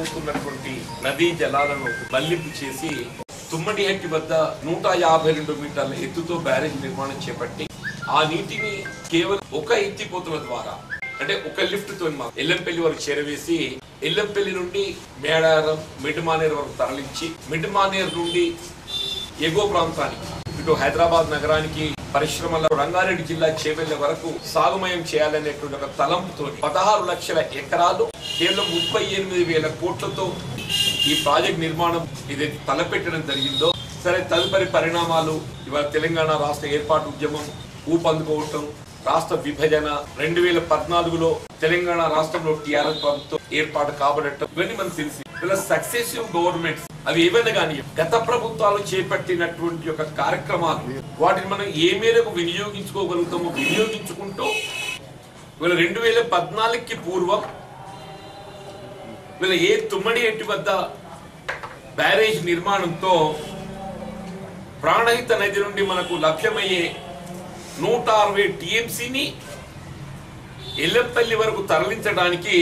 పోతున్నటువంటి నదీ జలాలను మళ్లింపు చేసి తుమ్మడిహట్టి వద్ద నూట యాభై రెండు మీటర్ల ఎత్తుతో బ్యారేజ్ నిర్మాణం చేపట్టి ఆ నీటిని కేవలం ఒక ఎత్తిపోతుల ద్వారా అంటే ఒక లిఫ్ట్ తో మా ఎల్లంపల్లి వరకు చేరవేసి ఎల్లంపల్లి నుండి మేడారం మిడ్మానేరు వరకు తరలించి మిడ్మానేరు నుండి ఎగువ ప్రాంతానికి ఇటు హైదరాబాద్ నగరానికి పరిశ్రమల రంగారెడ్డి జిల్లా చేవెళ్ల వరకు సాగుమయం చేయాలనేటువంటి ఒక తలంపుతో పదహారు లక్షల ఎకరాలు కేవలం ముప్పై ఎనిమిది వేల కోట్లతో ఈ ప్రాజెక్ట్ నిర్మాణం ఇది తలపెట్టడం జరిగిందో సరే తదుపరి పరిణామాలు ఇవాళ తెలంగాణ రాష్ట్ర ఏర్పాటు ఉద్యమం ఊపందుకోవటం రాష్ట్ర విభజన రెండు వేల పద్నాలుగులో తెలంగాణ రాష్ట్రంలో టీఆర్ఎస్ ప్రభుత్వం ఏర్పాటు కాబడటం ఇవన్నీ మనకు తెలిసి ఇలా సక్సెసివ్ గవర్నమెంట్స్ అవి ఏమైనా కానీ గత ప్రభుత్వాలు చేపట్టినటువంటి యొక్క కార్యక్రమాలు వాటిని మనం ఏ మేరకు వినియోగించుకోగలుగుతామో వినియోగించుకుంటూ వీళ్ళ రెండు వేల పద్నాలుగుకి పూర్వం వీళ్ళ ఏ తుమ్మడి ఎట్టి వద్ద బ్యారేజ్ నిర్మాణంతో ప్రాణహిత నది నుండి మనకు లభ్యమయ్యే నూట అరవై టీఎంసీని ఎల్లపల్లి వరకు తరలించడానికి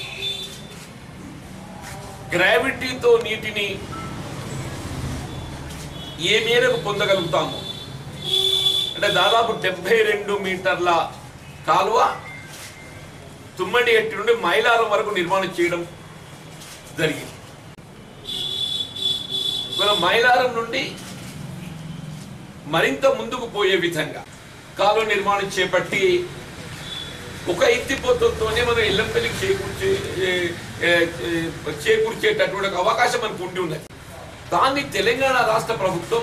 గ్రావిటీతో నీటిని ఏ మేరకు పొందగలుగుతాము అంటే దాదాపు డెబ్బై రెండు మీటర్ల కాలువ తుమ్మడి ఎట్టి నుండి మైలారం వరకు నిర్మాణం చేయడం జరిగింది మన మైలారం నుండి మరింత ముందుకు పోయే విధంగా కాలువ నిర్మాణం చేపట్టి ఒక ఎత్తిపోతలతోనే మనం ఎల్లంపల్లికి చేకూర్చే ఏ- ఏ- ఏ- చేకూర్చేటటువంటి ఒక అవకాశం మనకు ఉండి ఉన్నది దాన్ని తెలంగాణ రాష్ట్ర ప్రభుత్వం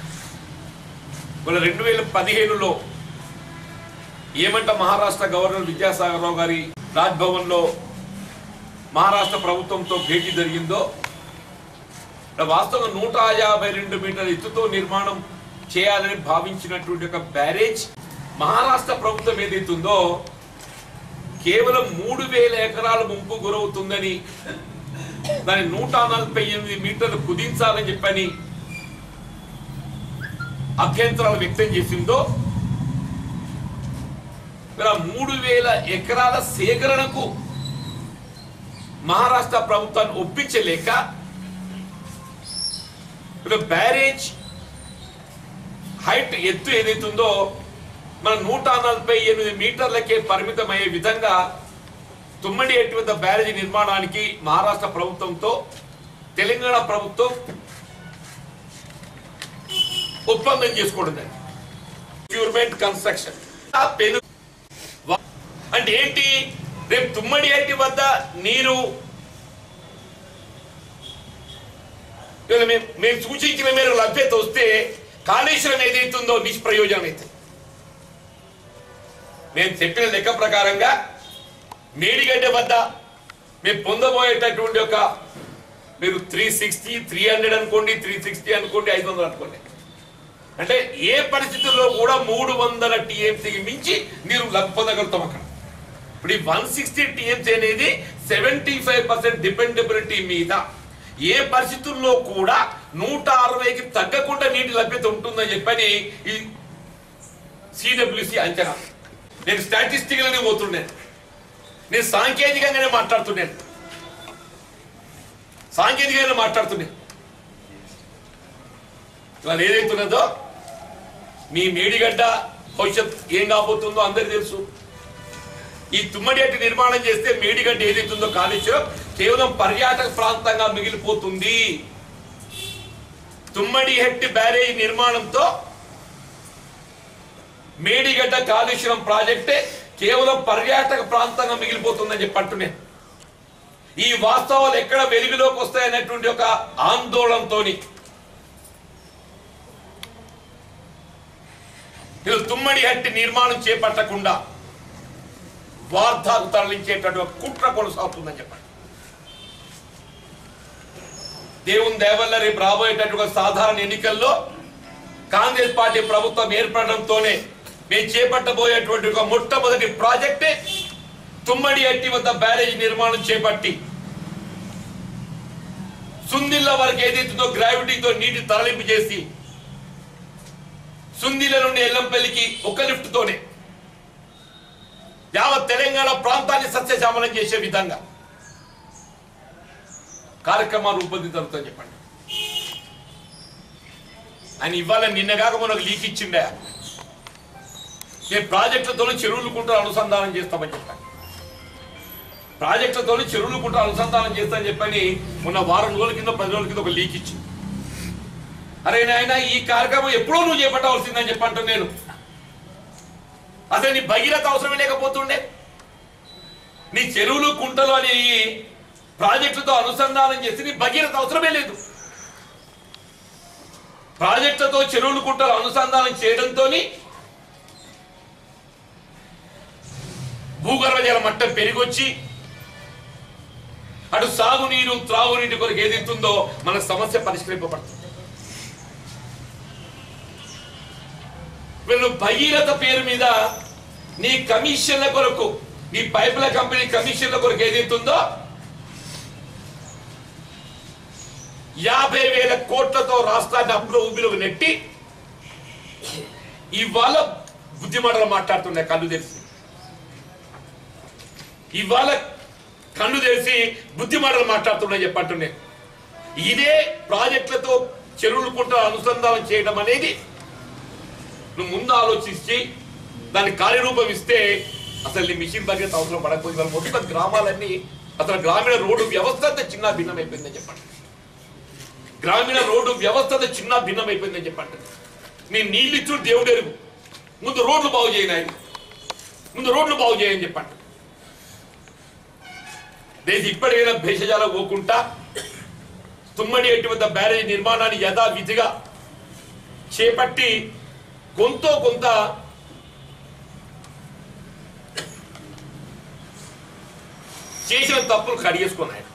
మన రెండు వేల పదిహేనులో ఏమంట మహారాష్ట్ర గవర్నర్ విద్యాసాగర్ రావు గారి రాజ్భవన్ లో మహారాష్ట్ర ప్రభుత్వంతో భేటీ జరిగిందో ఇక్కడ వాస్తవంగా నూట యాభై రెండు మీటర్ల ఎత్తుతో నిర్మాణం చేయాలని భావించినటువంటి ఒక బ్యారేజ్ మహారాష్ట్ర ప్రభుత్వం ఏదైతుందో కేవలం మూడు వేల ఎకరాల ముంపు గురవుతుందని దాని నూట నలభై ఎనిమిది మీటర్లు కుదించాలని చెప్పని అభ్యంతరాలు వ్యక్తం చేసిందో మరి ఆ మూడు వేల ఎకరాల సేకరణకు మహారాష్ట్ర ప్రభుత్వాన్ని ఒప్పించలేక ఇప్పుడు బ్యారేజ్ హైట్ ఎత్తు ఏదైతుందో మన నూట నలభై ఎనిమిది మీటర్లకే పరిమితమయ్యే విధంగా తుమ్మడి ఎట్టి వద్ద బ్యారేజ్ నిర్మాణానికి మహారాష్ట్ర ప్రభుత్వంతో తెలంగాణ ప్రభుత్వం ఒప్పందం చేసుకోవడం జరిగింది ప్యూర్మెంట్ కన్స్ట్రక్షన్ ఆ పెను వా- అంటే ఏంటి రేపు తుమ్మడి ఎట్టి వద్ద నీరు ఇవాళ మేము మేము సూచించిన మేరకు లభ్యత వస్తే కాళేశ్వరం ఏదైతుందో నిష్ప్రయోజనం అవుతుంది మేము చెప్పిన లెక్క ప్రకారంగా మేడిగడ్డ వద్ద మేము పొందబోయేటటువంటి ఒక మీరు త్రీ సిక్స్టీ త్రీ హండ్రెడ్ అనుకోండి త్రీ సిక్స్టీ అనుకోండి ఐదు వందలు అనుకోండి అంటే ఏ పరిస్థితుల్లో కూడా మూడు వందల టీఎంసీకి మించి మీరు లబ్ పొందగలుగుతాం అక్కడ ఇప్పుడు ఈ వన్ సిక్స్టీ టీఎంసీ అనేది సెవెంటీ ఫైవ్ పర్సెంట్ డిపెండబిలిటీ మీద ఏ పరిస్థితుల్లో కూడా నూట అరవైకి తగ్గకుండా నీటి లభ్యత ఉంటుందని చెప్పని ఈ సిడబ్ల్యూసి అంచనా నేను స్టాటిస్టికల్గానే పోతున్నాను నేను సాంకేతికంగానే మాట్లాడుతున్నాను సాంకేతికంగానే మాట్లాడుతున్నాను ఇవాళ ఏదైతున్నదో మీ మేడిగడ్డ భవిష్యత్ ఏం కాబోతుందో అందరికి తెలుసు ఈ తుమ్మడిహట్టి నిర్మాణం చేస్తే మేడిగడ్డ ఏదైతుందో కాళేశ్వరం కేవలం పర్యాటక ప్రాంతంగా మిగిలిపోతుంది తుమ్మడిహట్టి బ్యారేజ్ నిర్మాణంతో మేడిగడ్డ కాళేశ్వరం ప్రాజెక్టే కేవలం పర్యాటక ప్రాంతంగా మిగిలిపోతుందని చెప్పి అంటున్నాను ఈ వాస్తవాలు ఎక్కడ వెలుగులోకి వస్తాయనేటువంటి ఒక ఆందోళనతోని ఇది తుమ్మడి హట్టి నిర్మాణం చేపట్టకుండా వార్ధాకు తరలించేటటువంటి ఒక కుట్ర కొనసాగుతుందని చెప్పండి దేవుని దేవల్ల రేపు రాబోయేటటువంటి ఒక సాధారణ ఎన్నికల్లో కాంగ్రెస్ పార్టీ ప్రభుత్వం ఏర్పడడంతోనే మేము చేపట్టబోయేటువంటి ఒక మొట్టమొదటి ప్రాజెక్టే తుమ్మడి అట్టి వద్ద బ్యారేజ్ నిర్మాణం చేపట్టి సుందిల్ల వరకు ఏదైతుందో గ్రావిటీతో నీటి తరలింపు చేసి సుందిల నుండి ఎల్లంపల్లికి ఒక లిఫ్ట్ తోనే యావత్ తెలంగాణ ప్రాంతాన్ని సస్యశ్యామలం చేసే విధంగా కార్యక్రమాలు రూపొందించగలుగుతామని చెప్పండి ఆయన ఇవాళ నిన్నగాక మనకు లీక్ ఇచ్చిండే నేను ప్రాజెక్టులతో చెరువులు కుంటలు అనుసంధానం చేస్తామని చెప్పాను ప్రాజెక్టులతో చెరువులు కుంటలు అనుసంధానం చేస్తామని చెప్పని మొన్న వారం రోజుల కింద పది రోజుల కింద ఒక లీక్ ఇచ్చింది అరే నాయన ఈ కార్యక్రమం ఎప్పుడో నువ్వు చేపట్టవలసిందని చెప్పంటాను నేను అసలు నీ భగీరథ అవసరమే లేకపోతుండే నీ చెరువులు కుంటలు అని ప్రాజెక్టులతో అనుసంధానం చేసి నీ భగీరథ అవసరమే లేదు ప్రాజెక్టులతో చెరువులు కుంటలు అనుసంధానం చేయడంతో భూగర్భ జల మట్టం పెరిగొచ్చి అటు సాగునీరు త్రాగునీటి కొరకు ఏదైతుందో మన సమస్య పరిష్కరింపబడుతుంది వీళ్ళు భగీరథ పేరు మీద నీ కమిషన్ల కొరకు నీ పైపుల కంపెనీ కమిషన్ల కొరకు ఏదైతుందో యాభై వేల కోట్లతో రాష్ట్రాన్ని అప్పులో ఊబిలోకి నెట్టి ఇవాళ బుద్ధిమాటలు మాట్లాడుతున్నాయి కళ్ళు తెలిసి ఇవాళ కళ్ళు తెలిసి బుద్ధిమాటలు మాట్లాడుతున్నాయి చెప్పంటున్నాయి ఇదే ప్రాజెక్టులతో చెరువులు కుంట అనుసంధానం చేయడం అనేది నువ్వు ముందు ఆలోచించి దాని కార్యరూపం ఇస్తే అసలు నీ మిషన్ భద్రత అవసరం పడకపోయింది ఇవాళ మొత్తం గ్రామాలన్నీ అసలు గ్రామీణ రోడ్డు వ్యవస్థ అంతా చిన్న భిన్నమైపోయిందని చెప్పండి గ్రామీణ రోడ్డు వ్యవస్థ అంతా చిన్న భిన్నమైపోయిందని చెప్పండి నేను నీళ్ళు ఇచ్చుడు దేవుడు ఎరుగు ముందు రోడ్లు బాగు చేయను ఆయన ముందు రోడ్లు బాగు చేయని చెప్పండి దేశ ఇప్పటికైనా భేషజాల పోకుండా తుమ్మడి ఎట్టి వద్ద బ్యారేజ్ నిర్మాణాన్ని యథావిధిగా చేపట్టి కొంత కొంత చేసిన తప్పులు కడిగేసుకున్నాయి